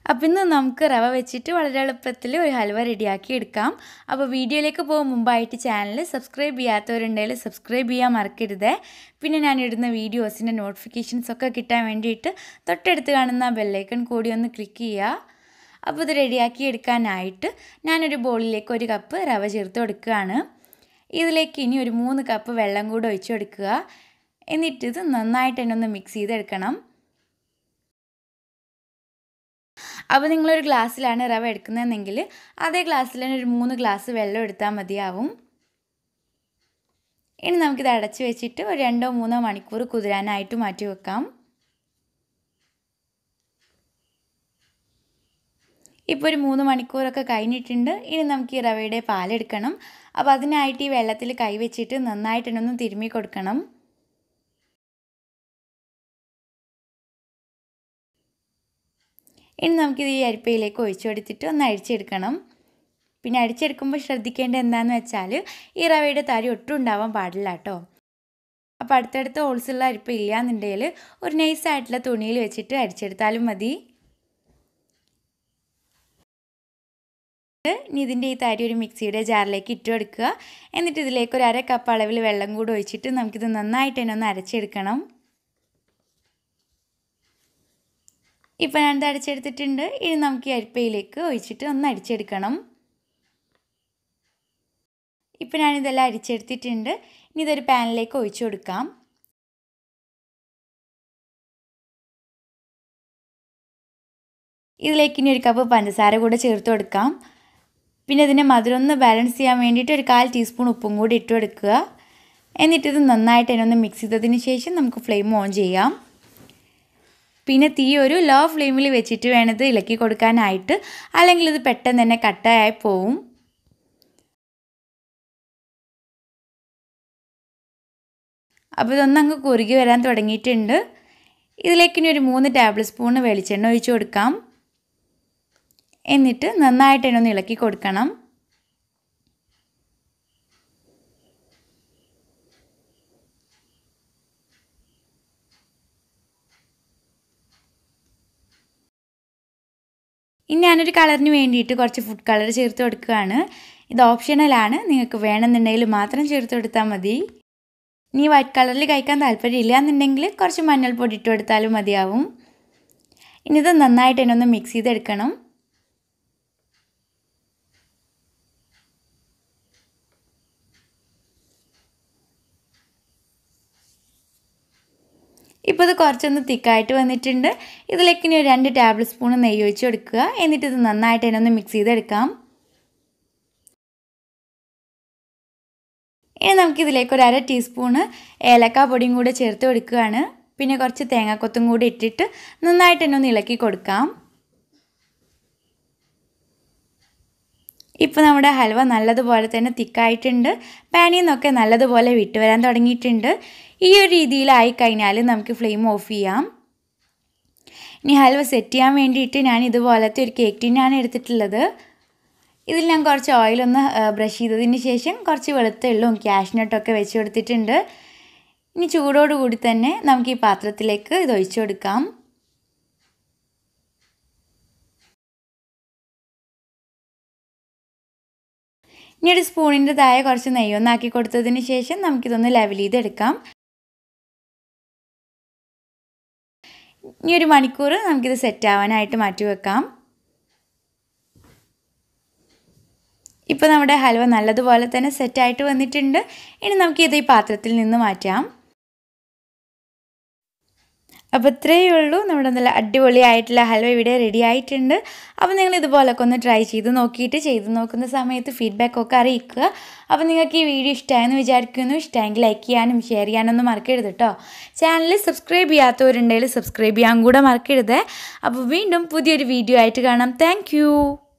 അപ്പം ഇന്ന് നമുക്ക് റവ വെച്ചിട്ട് വളരെ എളുപ്പത്തിൽ ഒരു ഹൽവ റെഡിയാക്കി എടുക്കാം അപ്പോൾ വീഡിയോയിലേക്ക് പോകും മുമ്പായിട്ട് ചാനൽ സബ്സ്ക്രൈബ് ചെയ്യാത്തവരുണ്ടെങ്കിൽ സബ്സ്ക്രൈബ് ചെയ്യാൻ മറക്കരുത് പിന്നെ ഞാൻ ഇടുന്ന വീഡിയോസിൻ്റെ നോട്ടിഫിക്കേഷൻസ് ഒക്കെ കിട്ടാൻ വേണ്ടിയിട്ട് തൊട്ടടുത്ത് കാണുന്ന ബെല്ലൈക്കൺ കൂടി ഒന്ന് ക്ലിക്ക് ചെയ്യുക അപ്പോൾ ഇത് റെഡിയാക്കി എടുക്കാനായിട്ട് ഞാനൊരു ബോളിലേക്ക് ഒരു കപ്പ് റവ ചേർത്ത് കൊടുക്കുകയാണ് ഇതിലേക്ക് ഇനി ഒരു മൂന്ന് കപ്പ് വെള്ളം കൂടെ ഒഴിച്ച് കൊടുക്കുക എന്നിട്ട് ഇത് നന്നായിട്ട് തന്നെ ഒന്ന് മിക്സ് ചെയ്തെടുക്കണം അപ്പോൾ നിങ്ങളൊരു ഗ്ലാസ്സിലാണ് റവ എടുക്കുന്നതെങ്കിൽ അതേ ഗ്ലാസ്സിൽ തന്നെ ഒരു മൂന്ന് ഗ്ലാസ് വെള്ളം എടുത്താൽ മതിയാവും ഇനി നമുക്കിത് അടച്ച് വെച്ചിട്ട് ഒരു രണ്ടോ മൂന്നോ മണിക്കൂർ കുതിരാനായിട്ട് മാറ്റി വെക്കാം ഇപ്പോൾ ഒരു മൂന്ന് മണിക്കൂറൊക്കെ കഴിഞ്ഞിട്ടുണ്ട് ഇനി നമുക്ക് ഈ റവയുടെ പാലെടുക്കണം അപ്പോൾ അതിനായിട്ട് ഈ വെള്ളത്തിൽ കൈവച്ചിട്ട് നന്നായിട്ട് ഒന്ന് തിരുമ്മി കൊടുക്കണം ഇനി നമുക്കിത് ഈ അരിപ്പയിലേക്ക് ഒഴിച്ചു കൊടുത്തിട്ട് ഒന്ന് അഴിച്ചെടുക്കണം പിന്നെ അടിച്ചെടുക്കുമ്പോൾ ശ്രദ്ധിക്കേണ്ടത് എന്താണെന്ന് വെച്ചാൽ ഈ റവയുടെ തരി ഒട്ടും ഉണ്ടാവാൻ പാടില്ല കേട്ടോ അപ്പോൾ അടുത്തടുത്ത് ഹോൾസുള്ള അരിപ്പ ഇല്ലയെന്നുണ്ടെങ്കിൽ ഒരു നൈസായിട്ടുള്ള തുണിയിൽ വെച്ചിട്ട് അരിച്ചെടുത്താലും മതി ഇനി ഇതിൻ്റെ ഈ തരി ഒരു മിക്സിയുടെ ജാറിലേക്ക് ഇട്ട് കൊടുക്കുക എന്നിട്ട് ഇതിലേക്ക് ഒരു അര കപ്പ് അളവിൽ വെള്ളം കൂടി ഒഴിച്ചിട്ട് നമുക്കിത് നന്നായിട്ട് തന്നെ ഒന്ന് അരച്ചെടുക്കണം ഇപ്പം ഞാനിത് അടിച്ചെടുത്തിട്ടുണ്ട് ഇനി നമുക്ക് ഈ അരിപ്പയിലേക്ക് ഒഴിച്ചിട്ട് ഒന്ന് അടിച്ചെടുക്കണം ഇപ്പം ഞാനിതെല്ലാം അരിച്ചെടുത്തിട്ടുണ്ട് ഇനി ഇതൊരു പാനിലേക്ക് ഒഴിച്ചു കൊടുക്കാം ഇതിലേക്ക് ഇനി ഒരു കപ്പ് പഞ്ചസാര കൂടെ ചേർത്ത് കൊടുക്കാം പിന്നെ ഇതിനെ മധുരം ഒന്ന് ബാലൻസ് ചെയ്യാൻ വേണ്ടിയിട്ട് ഒരു കാൽ ടീസ്പൂൺ ഉപ്പും കൂടി ഇട്ട് കൊടുക്കുക എന്നിട്ടിത് നന്നായിട്ട് തന്നെ ഒന്ന് മിക്സ് ചെയ്തതിന് ശേഷം നമുക്ക് ഫ്ലെയിം ഓൺ ചെയ്യാം പിന്നെ തീ ഒരു ലോ ഫ്ലെയിമിൽ വെച്ചിട്ട് വേണം ഇത് ഇളക്കി കൊടുക്കാനായിട്ട് അല്ലെങ്കിൽ ഇത് പെട്ടെന്ന് തന്നെ കട്ടായി പോവും അപ്പോൾ ഇതൊന്നങ്ങ് കുറുകി വരാൻ തുടങ്ങിയിട്ടുണ്ട് ഇതിലേക്ക് ഇനി ഒരു മൂന്ന് ടേബിൾ സ്പൂൺ വെളിച്ചെണ്ണ ഒഴിച്ച് കൊടുക്കാം എന്നിട്ട് നന്നായിട്ട് തന്നെ ഒന്ന് ഇളക്കി കൊടുക്കണം ഇനി ഞാനൊരു കളറിന് വേണ്ടിയിട്ട് കുറച്ച് ഫുഡ് കളർ ചേർത്ത് കൊടുക്കുകയാണ് ഇത് ഓപ്ഷണലാണ് നിങ്ങൾക്ക് വേണമെന്നുണ്ടെങ്കിൽ മാത്രം ചേർത്ത് കൊടുത്താൽ മതി ഇനി വൈറ്റ് കളറിൽ കഴിക്കാൻ താല്പര്യമില്ല എന്നുണ്ടെങ്കിൽ കുറച്ച് മഞ്ഞൾപ്പൊടി ഇട്ട് കൊടുത്താലും മതിയാവും ഇനി ഇത് നന്നായിട്ട് തന്നെ ഒന്ന് മിക്സ് ചെയ്തെടുക്കണം ഇപ്പോൾ ഇത് കുറച്ചൊന്ന് തിക്കായിട്ട് വന്നിട്ടുണ്ട് ഇതിലേക്ക് ഇനി ഒരു രണ്ട് ടേബിൾ സ്പൂൺ നെയ്യ് ഒഴിച്ച് കൊടുക്കുക എന്നിട്ട് ഇത് നന്നായിട്ട് തന്നെ ഒന്ന് മിക്സ് ചെയ്തെടുക്കാം ഇനി നമുക്കിതിലേക്ക് ഒരു അര ടീസ്പൂണ് ഏലക്ക പൊടിയും കൂടെ ചേർത്ത് കൊടുക്കുകയാണ് പിന്നെ കുറച്ച് തേങ്ങാക്കൊത്തും കൂടി ഇട്ടിട്ട് നന്നായിട്ട് തന്നെ ഒന്ന് ഇളക്കി കൊടുക്കാം ഇപ്പോൾ നമ്മുടെ ഹൽവ നല്ലതുപോലെ തന്നെ തിക്കായിട്ടുണ്ട് പാനിൽ നിന്നൊക്കെ നല്ലതുപോലെ വിട്ട് വരാൻ തുടങ്ങിയിട്ടുണ്ട് ഈ ഒരു രീതിയിലായി കഴിഞ്ഞാൽ നമുക്ക് ഫ്ലെയിം ഓഫ് ചെയ്യാം ഇനി ഹൽവ സെറ്റ് ചെയ്യാൻ വേണ്ടിയിട്ട് ഞാൻ ഇതുപോലത്തെ ഒരു കേക്ക് ടിന്നാണ് എടുത്തിട്ടുള്ളത് ഇതിൽ ഞാൻ കുറച്ച് ഓയിലൊന്ന് ബ്രഷ് ചെയ്തതിന് ശേഷം കുറച്ച് വെളുത്തുള്ളും ക്യാഷ്നട്ടൊക്കെ വെച്ച് കൊടുത്തിട്ടുണ്ട് ഇനി ചൂടോടുകൂടി തന്നെ നമുക്ക് ഈ പാത്രത്തിലേക്ക് ഇത് ഒഴിച്ചു കൊടുക്കാം ഇനി ഒരു സ്പൂണിൻ്റെ താഴെ കുറച്ച് നെയ്യൊന്നാക്കി കൊടുത്തതിന് ശേഷം നമുക്കിതൊന്ന് ലെവൽ ചെയ്തെടുക്കാം ഇനി ഒരു മണിക്കൂർ നമുക്കിത് സെറ്റ് ആവാനായിട്ട് മാറ്റി വെക്കാം ഇപ്പോൾ നമ്മുടെ ഹൽവ നല്ലതുപോലെ തന്നെ സെറ്റായിട്ട് വന്നിട്ടുണ്ട് ഇനി നമുക്കിത് ഈ പാത്രത്തിൽ നിന്ന് മാറ്റാം അപ്പോൾ ഇത്രയേ ഉള്ളൂ നമ്മുടെ നല്ല അടിപൊളിയായിട്ടുള്ള ഹൽവ ഇവിടെ റെഡി ആയിട്ടുണ്ട് അപ്പോൾ നിങ്ങൾ ഇതുപോലൊക്കെ ഒന്ന് ട്രൈ ചെയ്ത് നോക്കിയിട്ട് ചെയ്ത് നോക്കുന്ന സമയത്ത് ഫീഡ്ബാക്കൊക്കെ അറിയിക്കുക അപ്പോൾ നിങ്ങൾക്ക് ഈ വീഡിയോ ഇഷ്ടമായെന്ന് വിചാരിക്കുന്നു ഇഷ്ടമെങ്കിൽ ലൈക്ക് ചെയ്യാനും ഷെയർ ചെയ്യാനൊന്നും മറക്കരുത് കേട്ടോ ചാനൽ സബ്സ്ക്രൈബ് ചെയ്യാത്തവരുണ്ടെങ്കിൽ സബ്സ്ക്രൈബ് ചെയ്യാൻ കൂടെ മറക്കരുത് അപ്പോൾ വീണ്ടും പുതിയൊരു വീഡിയോ ആയിട്ട് കാണാം താങ്ക്